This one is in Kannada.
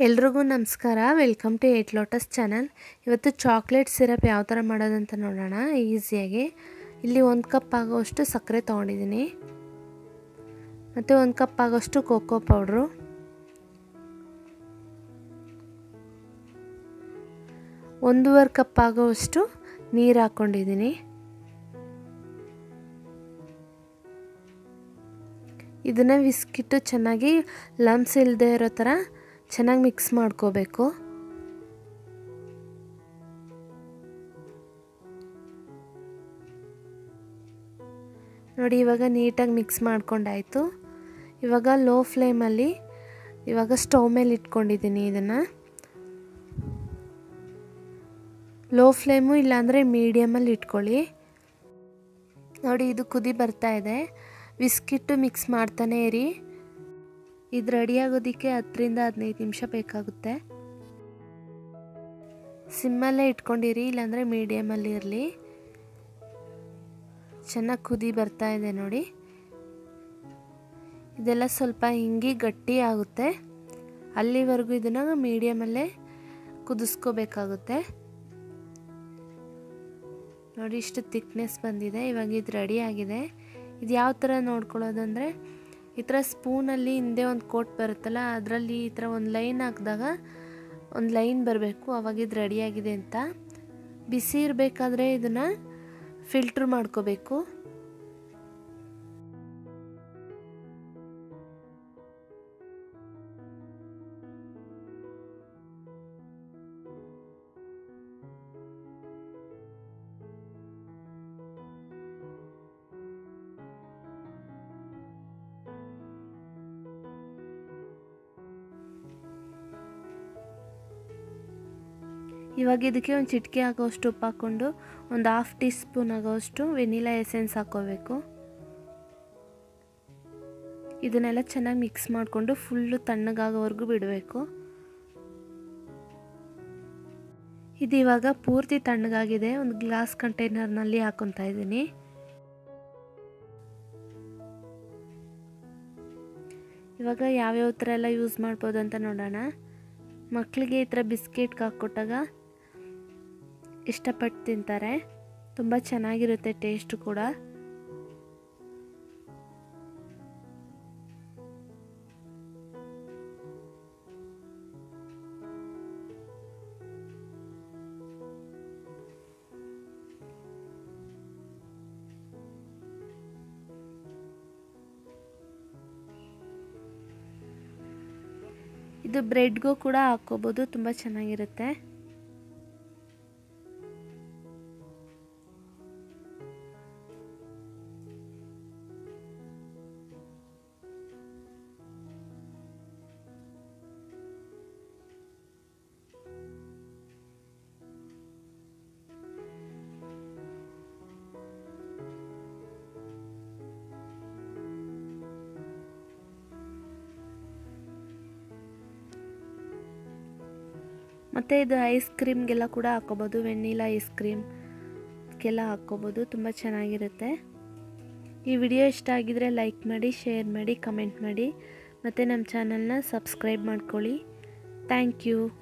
ಎಲ್ರಿಗೂ ನಮಸ್ಕಾರ welcome to eight lotus channel ಇವತ್ತು ಚಾಕ್ಲೇಟ್ ಸಿರಪ್ ಯಾವ ಥರ ಮಾಡೋದಂತ ನೋಡೋಣ ಈಸಿಯಾಗಿ ಇಲ್ಲಿ ಒಂದು ಕಪ್ ಆಗೋಷ್ಟು ಸಕ್ಕರೆ ತೊಗೊಂಡಿದ್ದೀನಿ ಮತ್ತು ಒಂದು ಕಪ್ ಆಗೋಷ್ಟು ಕೋಕೋ ಪೌಡ್ರು ಒಂದೂವರೆ ಕಪ್ ಆಗೋಷ್ಟು ನೀರು ಹಾಕ್ಕೊಂಡಿದ್ದೀನಿ ಇದನ್ನು ವಿಸ್ಕಿಟ್ಟು ಚೆನ್ನಾಗಿ ಲಮ್ಸ್ ಇಲ್ಲದೆ ಇರೋ ಥರ ಚೆನ್ನಾಗಿ ಮಿಕ್ಸ್ ಮಾಡ್ಕೋಬೇಕು ನೋಡಿ ಇವಾಗ ನೀಟಾಗಿ ಮಿಕ್ಸ್ ಮಾಡ್ಕೊಂಡಾಯಿತು ಇವಾಗ ಲೋ ಫ್ಲೇಮಲ್ಲಿ ಇವಾಗ ಸ್ಟವ್ ಮೇಲೆ ಇಟ್ಕೊಂಡಿದ್ದೀನಿ ಇದನ್ನು ಲೋ ಫ್ಲೇಮು ಇಲ್ಲಾಂದರೆ ಮೀಡಿಯಮಲ್ಲಿ ಇಟ್ಕೊಳ್ಳಿ ನೋಡಿ ಇದು ಕುದಿ ಬರ್ತಾ ಇದೆ ಬಿಸ್ಕಿಟ್ಟು ಮಿಕ್ಸ್ ಮಾಡ್ತಾನೆ ಇರಿ ಇದು ರೆಡಿ ಆಗೋದಕ್ಕೆ ಹತ್ತರಿಂದ ಹದಿನೈದು ನಿಮಿಷ ಬೇಕಾಗುತ್ತೆ ಸಿಮ್ಮಲ್ಲೇ ಇಟ್ಕೊಂಡಿರಿ ಇಲ್ಲಾಂದರೆ ಮೀಡಿಯಮಲ್ಲಿ ಇರಲಿ ಚೆನ್ನಾಗಿ ಕುದಿ ಬರ್ತಾ ಇದೆ ನೋಡಿ ಇದೆಲ್ಲ ಸ್ವಲ್ಪ ಹಿಂಗಿ ಗಟ್ಟಿ ಆಗುತ್ತೆ ಅಲ್ಲಿವರೆಗೂ ಇದನ್ನು ಮೀಡಿಯಮಲ್ಲೇ ಕುದಿಸ್ಕೋಬೇಕಾಗುತ್ತೆ ನೋಡಿ ಇಷ್ಟು ತಿಕ್ನೆಸ್ ಬಂದಿದೆ ಇವಾಗ ಇದು ರೆಡಿ ಆಗಿದೆ ಇದು ಯಾವ ಥರ ನೋಡ್ಕೊಳ್ಳೋದಂದರೆ ಈ ಥರ ಸ್ಪೂನಲ್ಲಿ ಹಿಂದೆ ಒಂದು ಕೋಟ್ ಬರುತ್ತಲ್ಲ ಅದರಲ್ಲಿ ಈ ಥರ ಒಂದು ಲೈನ್ ಹಾಕಿದಾಗ ಒಂದು ಲೈನ್ ಬರಬೇಕು ಅವಾಗ ಇದು ರೆಡಿಯಾಗಿದೆ ಅಂತ ಬಿಸಿ ಇರಬೇಕಾದ್ರೆ ಇದನ್ನು ಫಿಲ್ಟ್ರ್ ಮಾಡ್ಕೋಬೇಕು ಇವಾಗ ಇದಕ್ಕೆ ಒಂದು ಚಿಟಿಕೆ ಆಗೋಷ್ಟು ಉಪ್ಪು ಹಾಕ್ಕೊಂಡು ಒಂದು ಹಾಫ್ ಟೀ ಸ್ಪೂನ್ ಆಗೋಷ್ಟು ವೆನಿಲಾ ಎಸೆನ್ಸ್ ಹಾಕ್ಕೋಬೇಕು ಇದನ್ನೆಲ್ಲ ಚೆನ್ನಾಗಿ ಮಿಕ್ಸ್ ಮಾಡಿಕೊಂಡು ಫುಲ್ಲು ತಣ್ಣಗಾಗೋವರೆಗೂ ಬಿಡಬೇಕು ಇದು ಇವಾಗ ಪೂರ್ತಿ ತಣ್ಣಗಾಗಿದೆ ಒಂದು ಗ್ಲಾಸ್ ಕಂಟೈನರ್ನಲ್ಲಿ ಹಾಕೊತಾ ಇದ್ದೀನಿ ಇವಾಗ ಯಾವ್ಯಾವ ಥರ ಎಲ್ಲ ಯೂಸ್ ಮಾಡ್ಬೋದು ಅಂತ ನೋಡೋಣ ಮಕ್ಕಳಿಗೆ ಈ ಥರ ಬಿಸ್ಕೆಟ್ಗೆ ಹಾಕ್ಕೊಟ್ಟಾಗ ಇಷ್ಟಪಟ್ಟು ತಿಂತಾರೆ ತುಂಬ ಚೆನ್ನಾಗಿರುತ್ತೆ ಟೇಸ್ಟು ಕೂಡ ಇದು ಬ್ರೆಡ್ಗೂ ಕೂಡ ಹಾಕ್ಕೋಬೋದು ತುಂಬ ಚೆನ್ನಾಗಿರುತ್ತೆ ಮತ್ತು ಇದು ಐಸ್ ಕ್ರೀಮ್ಗೆಲ್ಲ ಕೂಡ ಹಾಕ್ಕೋಬೋದು ವೆಣ್ಣಿಲಾ ಐಸ್ ಕ್ರೀಮ್ಗೆಲ್ಲ ಹಾಕ್ಕೋಬೋದು ತುಂಬ ಚೆನ್ನಾಗಿರುತ್ತೆ ಈ ವಿಡಿಯೋ ಇಷ್ಟ ಆಗಿದರೆ ಲೈಕ್ ಮಾಡಿ ಶೇರ್ ಮಾಡಿ ಕಮೆಂಟ್ ಮಾಡಿ ಮತ್ತು ನಮ್ಮ ಚಾನಲ್ನ ಸಬ್ಸ್ಕ್ರೈಬ್ ಮಾಡ್ಕೊಳ್ಳಿ ಥ್ಯಾಂಕ್ ಯು